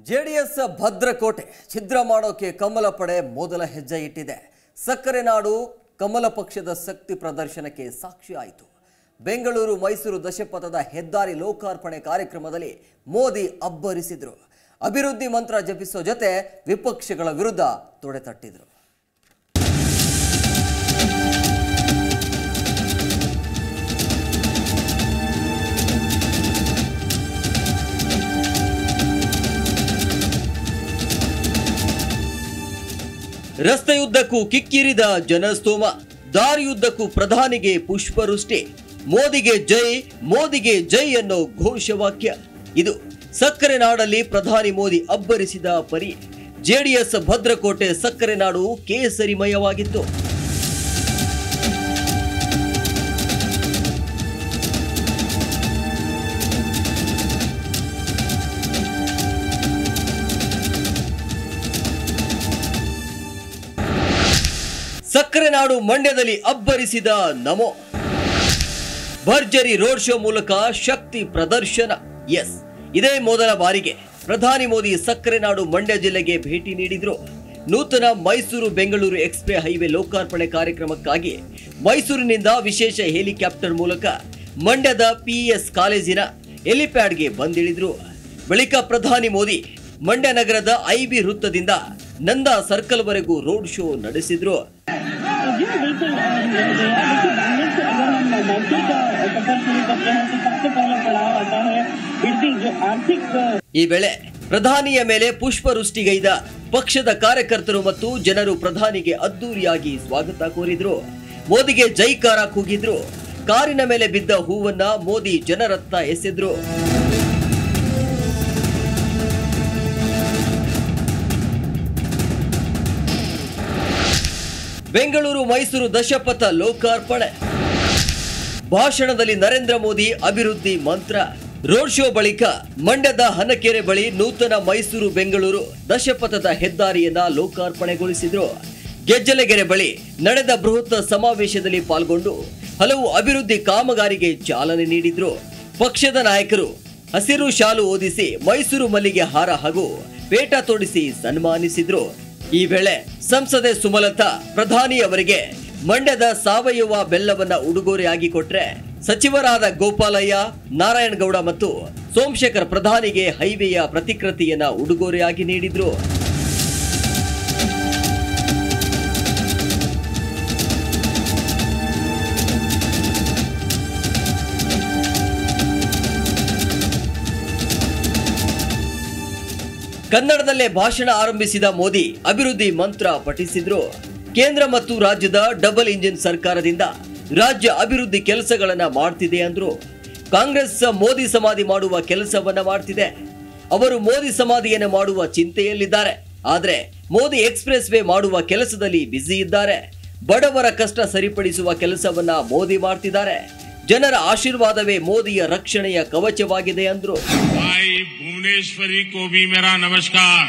JDS ಭದ್ರಕೋಟೆ ಛಿದ್ರ ಮಾಡೋಕೆ ಕಮಲ ಪಡೆ ಮೊದಲ ಹೆಜ್ಜೆ ಇಟ್ಟಿದೆ ಸಕ್ಕರೆ ನಾಡು ಕಮಲ ಪಕ್ಷದ ಶಕ್ತಿ ಪ್ರದರ್ಶನಕ್ಕೆ ಸಾಕ್ಷಿ ಆಯಿತು ಬೆಂಗಳೂರು ಮೈಸೂರು ದಶಪಥದ ಹೆದ್ದಾರಿ ಲೋಕಾರ್ಪಣೆ ಕಾರ್ಯಕ್ರಮದಲ್ಲಿ ಮೋದಿ ಅಬ್ಬರಿಸಿದ್ರು ಅಭಿವೃದ್ಧಿ ಮಂತ್ರ ಜಪಿಸೋ ಜೊತೆ ವಿಪಕ್ಷಗಳ ವಿರುದ್ಧ ತೊಡೆತಟ್ಟಿದ್ರು ರಸ್ತೆಯುದ್ದಕ್ಕೂ ಕಿಕ್ಕಿರಿದ ಜನಸ್ತೋಮ ದಾರಿಯುದ್ದಕ್ಕೂ ಪ್ರಧಾನಿಗೆ ಪುಷ್ಪವೃಷ್ಟಿ ಮೋದಿಗೆ ಜೈ ಮೋದಿಗೆ ಜೈ ಅನ್ನೋ ಘೋಷವಾಕ್ಯ ಇದು ಸಕ್ಕರೆ ನಾಡಲ್ಲಿ ಪ್ರಧಾನಿ ಮೋದಿ ಅಬ್ಬರಿಸಿದ ಪರಿ ಜೆಡಿಎಸ್ ಭದ್ರಕೋಟೆ ಸಕ್ಕರೆ ನಾಡು ಕೇಸರಿಮಯವಾಗಿತ್ತು ಸಕ್ಕರೆ ನಾಡು ಮಂಡ್ಯದಲ್ಲಿ ಅಬ್ಬರಿಸಿದ ನಮೋ ಭರ್ಜರಿ ರೋಡ್ ಶೋ ಮೂಲಕ ಶಕ್ತಿ ಪ್ರದರ್ಶನ ಎಸ್ ಇದೇ ಮೊದಲ ಬಾರಿಗೆ ಪ್ರಧಾನಿ ಮೋದಿ ಸಕ್ಕರೆ ನಾಡು ಮಂಡ್ಯ ಜಿಲ್ಲೆಗೆ ಭೇಟಿ ನೀಡಿದ್ರು ನೂತನ ಮೈಸೂರು ಬೆಂಗಳೂರು ಎಕ್ಸ್ಪ್ರೇ ಹೈವೇ ಲೋಕಾರ್ಪಣೆ ಕಾರ್ಯಕ್ರಮಕ್ಕಾಗಿ ಮೈಸೂರಿನಿಂದ ವಿಶೇಷ ಹೆಲಿಕಾಪ್ಟರ್ ಮೂಲಕ ಮಂಡ್ಯದ ಪಿಇಎಸ್ ಕಾಲೇಜಿನ ಹೆಲಿಪ್ಯಾಡ್ಗೆ ಬಂದಿಳಿದ್ರು ಬಳಿಕ ಪ್ರಧಾನಿ ಮೋದಿ ಮಂಡ್ಯ ನಗರದ ಐಬಿ ವೃತ್ತದಿಂದ ನಂದಾ ಸರ್ಕಲ್ವರೆಗೂ ರೋಡ್ ಶೋ ನಡೆಸಿದ್ರು जी बिल्कुल अ, देखिए बैंगलोर से अगर हम मैत्री का सफर शुरू करते हैं तो सबसे पहला पड़ाव आता है वृद्धि जो आर्थिक अ, ಈ ವೇಳೆ ಪ್ರಧಾನಿಯ ಮೇಲೆ ಪುಷ್ಪವೃಷ್ಟಿಗೈದ ಪಕ್ಷದ ಕಾರ್ಯಕರ್ತರು ಮತ್ತು ಜನರು ಪ್ರಧಾನಿಗೆ ಅದ್ದೂರಿಯಾಗಿ ಸ್ವಾಗತ ಕೋರಿದ್ರು ಮೋದಿಗೆ ಜೈಕಾರ ಕೂಗಿದ್ರು ಕಾರಿನ ಮೇಲೆ ಬಿದ್ದ ಹೂವನ್ನ ಮೋದಿ ಜನರತ್ತ ಎಸೆದ್ರು ಬೆಂಗಳೂರು ಮೈಸೂರು ದಶಪಥ ಲೋಕಾರ್ಪಣೆ ಭಾಷಣದಲ್ಲಿ ನರೇಂದ್ರ ಮೋದಿ ಅಭಿವೃದ್ಧಿ ಮಂತ್ರ ರೋಡ್ ಶೋ ಬಳಿಕ ಮಂಡ್ಯದ ಹನಕೆರೆ ಬಳಿ ನೂತನ ಮೈಸೂರು ಬೆಂಗಳೂರು ದಶಪಥದ ಹೆದ್ದಾರಿಯನ್ನ ಲೋಕಾರ್ಪಣೆಗೊಳಿಸಿದ್ರು ಗೆಜ್ಜಲಗೆರೆ ಬಳಿ ನಡೆದ ಬೃಹತ್ ಸಮಾವೇಶದಲ್ಲಿ ಪಾಲ್ಗೊಂಡು ಹಲವು ಅಭಿವೃದ್ಧಿ ಕಾಮಗಾರಿಗೆ ಚಾಲನೆ ನೀಡಿದ್ರು ಪಕ್ಷದ ನಾಯಕರು ಹಸಿರು ಶಾಲು ಓದಿಸಿ ಮೈಸೂರು ಮಲ್ಲಿಗೆ ಹಾರ ಹಾಗೂ ಪೇಟ ತೊಡಿಸಿ ಸನ್ಮಾನಿಸಿದ್ರು ಈ ವೇಳೆ ಸಂಸದೆ ಸುಮಲತಾ ಪ್ರಧಾನಿ ಅವರಿಗೆ ಮಂಡ್ಯದ ಸಾವಯವ ಬೆಲ್ಲವನ್ನ ಉಡುಗೊರೆಯಾಗಿ ಕೊಟ್ರೆ ಸಚಿವರಾದ ಗೋಪಾಲಯ್ಯ ನಾರಾಯಣಗೌಡ ಮತ್ತು ಸೋಮಶೇಖರ್ ಪ್ರಧಾನಿಗೆ ಹೈವೇಯ ಪ್ರತಿಕೃತಿಯನ್ನ ಉಡುಗೊರೆಯಾಗಿ ನೀಡಿದ್ರು ಕನ್ನಡದಲ್ಲೇ ಭಾಷಣ ಆರಂಭಿಸಿದ ಮೋದಿ ಅಭಿವೃದ್ಧಿ ಮಂತ್ರ ಪಠಿಸಿದ್ರು ಕೇಂದ್ರ ಮತ್ತು ರಾಜ್ಯದ ಡಬಲ್ ಇಂಜಿನ್ ಸರ್ಕಾರದಿಂದ ರಾಜ್ಯ ಅಭಿವೃದ್ಧಿ ಕೆಲಸಗಳನ್ನ ಮಾಡ್ತಿದೆ ಅಂದ್ರು ಕಾಂಗ್ರೆಸ್ ಮೋದಿ ಸಮಾಧಿ ಮಾಡುವ ಕೆಲಸವನ್ನ ಮಾಡ್ತಿದೆ ಅವರು ಮೋದಿ ಸಮಾಧಿಯನ್ನು ಮಾಡುವ ಚಿಂತೆಯಲ್ಲಿದ್ದಾರೆ ಆದ್ರೆ ಮೋದಿ ಎಕ್ಸ್ಪ್ರೆಸ್ ವೇ ಮಾಡುವ ಕೆಲಸದಲ್ಲಿ ಬ್ಯುಸಿ ಇದ್ದಾರೆ ಬಡವರ ಕಷ್ಟ ಸರಿಪಡಿಸುವ ಕೆಲಸವನ್ನ ಮೋದಿ ಮಾಡ್ತಿದ್ದಾರೆ ಜನರ ಆಶೀರ್ವಾದವೇ ಮೋದಿಯ ರಕ್ಷಣೆಯ ಕವಚವಾಗಿದೆ ಅಂದ್ರು भाई भुवनेश्वरी को भी मेरा नमस्कार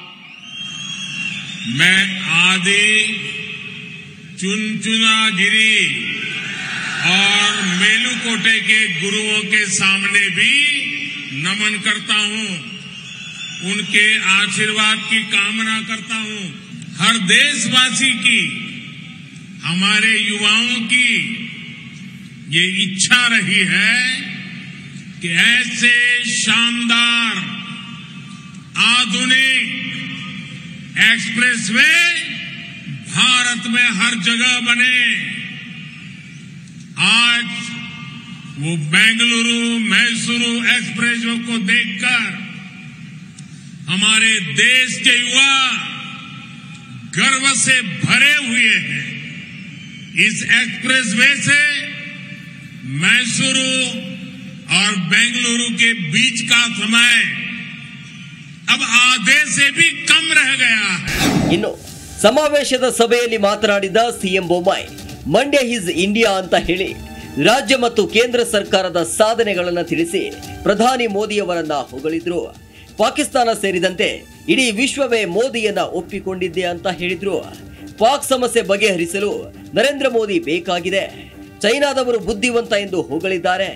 मैं आदि चुनचुना गिरी और मेलुकोटे के गुरुओं के सामने भी नमन करता हूं उनके आशीर्वाद की कामना करता हूं हर देशवासी की हमारे युवाओं की ये इच्छा रही है कि ऐसे शानदार आधुनिक एक्सप्रेसवे भारत में हर जगह बने आज वो बेंगलुरु मैसूरू एक्सप्रेसवे को देखकर हमारे देश के युवा गर्व से भरे हुए हैं इस एक्सप्रेसवे से मैसूरू और बेंगलुरु के बीच का समय अब आधे से भी कम रह गया है ಇನ್ನು ಸಮಾವೇಶದ ಸಭೆಯಲ್ಲಿ ಮಾತನಾಡಿದ CM Bommai Mandya is India ಅಂತ ಹೇಳಿ ರಾಜ್ಯ ಮತ್ತು ಕೇಂದ್ರ ಸರ್ಕಾರದ ಸಾಧನೆಗಳನ್ನು ತಿಳಿಸಿ ಪ್ರಧಾನಿ ಮೋದಿಯವರನ್ನ ಹೊಗಳಿದ್ರು ಪಾಕಿಸ್ತಾನ ಸೇರಿದಂತೆ ಇಡೀ ವಿಶ್ವವೇ ಮೋದಿಯನ್ನ ಒಪ್ಪಿಕೊಂಡಿದ್ದೆ ಅಂತ ಹೇಳಿದ್ರು ಪಾಕ್ ಸಮಸ್ಯೆ ಬಗೆಹರಿಸಲು ನರೇಂದ್ರ ಮೋದಿ ಬೇಕಾಗಿದೆ ಚೈನಾದವರು ಬುದ್ಧಿವಂತ ಎಂದು ಹೊಗಳಿದ್ದಾರೆ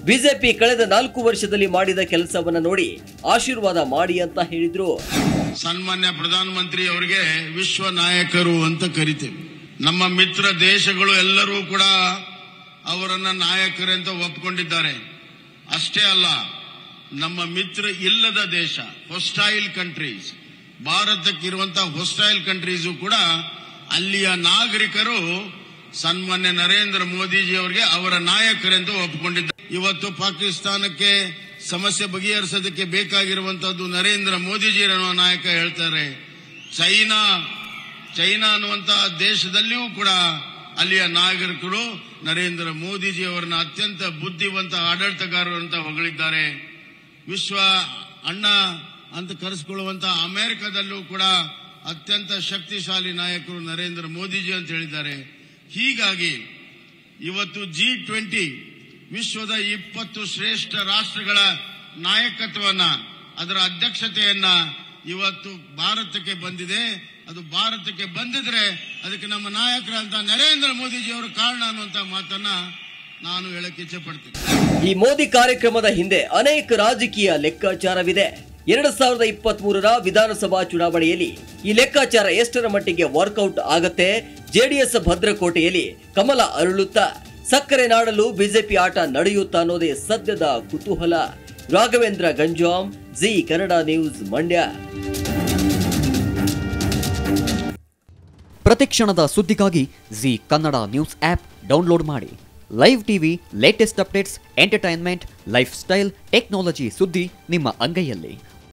ಬಿಜೆಪಿ ಕಳೆದ ನಾಲ್ಕು ವರ್ಷದಲ್ಲಿ ಮಾಡಿದ ಕೆಲಸವನ್ನ ನೋಡಿ ಆಶೀರ್ವಾದ ಮಾಡಿ ಅಂತ ಹೇಳಿದ್ರು ಸನ್ಮಾನ್ಯ ಪ್ರಧಾನಮಂತ್ರಿ ಅವರಿಗೆ ವಿಶ್ವ ನಾಯಕರು ಅಂತ ಕರಿತೇವೆ ನಮ್ಮ ಮಿತ್ರ ದೇಶಗಳು ಎಲ್ಲರೂ ಕೂಡ ಅವರನ್ನ ನಾಯಕರೆಂತ ಒಪ್ಕೊಂಡಿದ್ದಾರೆ ಅಷ್ಟೇ ಅಲ್ಲ ನಮ್ಮ ಮಿತ್ರ ಇಲ್ಲದ ದೇಶ ಹೊಸ್ಟೈಲ್ ಕಂಟ್ರೀಸ್ ಭಾರತಕ್ಕಿರುವಂತಹ ಹೊಸ್ಟೈಲ್ ಕಂಟ್ರೀಸು ಕೂಡ ಅಲ್ಲಿಯ ನಾಗರಿಕರು ಸನ್ಮಾನ್ಯ ನರೇಂದ್ರ ಮೋದಿಜಿ ಅವರಿಗೆ ಅವರ ನಾಯಕರೆಂದು ಒಪ್ಪಿಕೊಂಡಿದ್ದಾರೆ ಇವತ್ತು ಪಾಕಿಸ್ತಾನಕ್ಕೆ ಸಮಸ್ಯೆ ಬಗೆಹರಿಸೋದಕ್ಕೆ ಬೇಕಾಗಿರುವಂತದ್ದು ನರೇಂದ್ರ ಮೋದಿಜಿ ಅನ್ನುವ ನಾಯಕ ಹೇಳ್ತಾರೆ ಚೈನಾ ಚೈನಾ ಅನ್ನುವಂತಹ ದೇಶದಲ್ಲಿಯೂ ಕೂಡ ಅಲ್ಲಿಯ ನಾಗರಿಕರು ನರೇಂದ್ರ ಮೋದಿಜಿ ಅವರನ್ನ ಅತ್ಯಂತ ಬುದ್ಧಿವಂತ ಆಡಳಿತಗಾರರು ಅಂತ ಹೊಗಳಿದ್ದಾರೆ ವಿಶ್ವ ಅಣ್ಣ ಅಂತ ಕರೆಸಿಕೊಳ್ಳುವಂತಹ ಅಮೆರಿಕದಲ್ಲೂ ಕೂಡ ಅತ್ಯಂತ ಶಕ್ತಿಶಾಲಿ ನಾಯಕರು ನರೇಂದ್ರ ಮೋದಿಜಿ ಅಂತ ಹೇಳಿದ್ದಾರೆ ಹೀಗಾಗಿ ಇವತ್ತು ಜಿ ಟ್ವೆಂಟಿ ವಿಶ್ವದ ಇಪ್ಪತ್ತು ಶ್ರೇಷ್ಠ ರಾಷ್ಟ್ರಗಳ ನಾಯಕತ್ವವನ್ನ ಅದರ ಅಧ್ಯಕ್ಷತೆಯನ್ನ ಇವತ್ತು ಭಾರತಕ್ಕೆ ಬಂದಿದೆ ಅದು ಭಾರತಕ್ಕೆ ಬಂದಿದ್ರೆ ಅದಕ್ಕೆ ನಮ್ಮ ನಾಯಕರಂತ ನರೇಂದ್ರ ಮೋದಿಜಿಯವರು ಕಾರಣ ಅನ್ನುವಂತ ಮಾತನ್ನ ನಾನು ಹೇಳಕ್ಕೆ ಇಚ್ಛೆ ಪಡ್ತೀನಿ ಈ ಮೋದಿ ಕಾರ್ಯಕ್ರಮದ ಹಿಂದೆ ಅನೇಕ ರಾಜಕೀಯ ಲೆಕ್ಕಾಚಾರವಿದೆ ಎರಡ್ ಸಾವಿರದ ಇಪ್ಪತ್ತ್ ಮೂರರ ವಿಧಾನಸಭಾ ಚುನಾವಣೆಯಲ್ಲಿ ಈ ಲೆಕ್ಕಾಚಾರ ಎಷ್ಟರ ಮಟ್ಟಿಗೆ ವರ್ಕೌಟ್ ಆಗತ್ತೆ ಜೆಡಿಎಸ್ ಭದ್ರಕೋಟೆಯಲ್ಲಿ ಕಮಲ ಅರಳುತ್ತಾ ಸಕ್ಕರೆ ನಾಡಲು ಬಿಜೆಪಿ ಆಟ ನಡೆಯುತ್ತಾ ಅನ್ನೋದೇ ಸದ್ಯದ ಕುತೂಹಲ ರಾಘವೇಂದ್ರ ಗಂಜಾಂ ಜಿ ಕನ್ನಡ ನ್ಯೂಸ್ ಮಂಡ್ಯ ಪ್ರತಿಕ್ಷಣದ ಸುದ್ದಿಗಾಗಿ Zee Kannada news app download ಮಾಡಿ live TV latest updates entertainment lifestyle technology ಸುದ್ದಿ ನಿಮ್ಮ ಅಂಗೈಯಲ್ಲಿ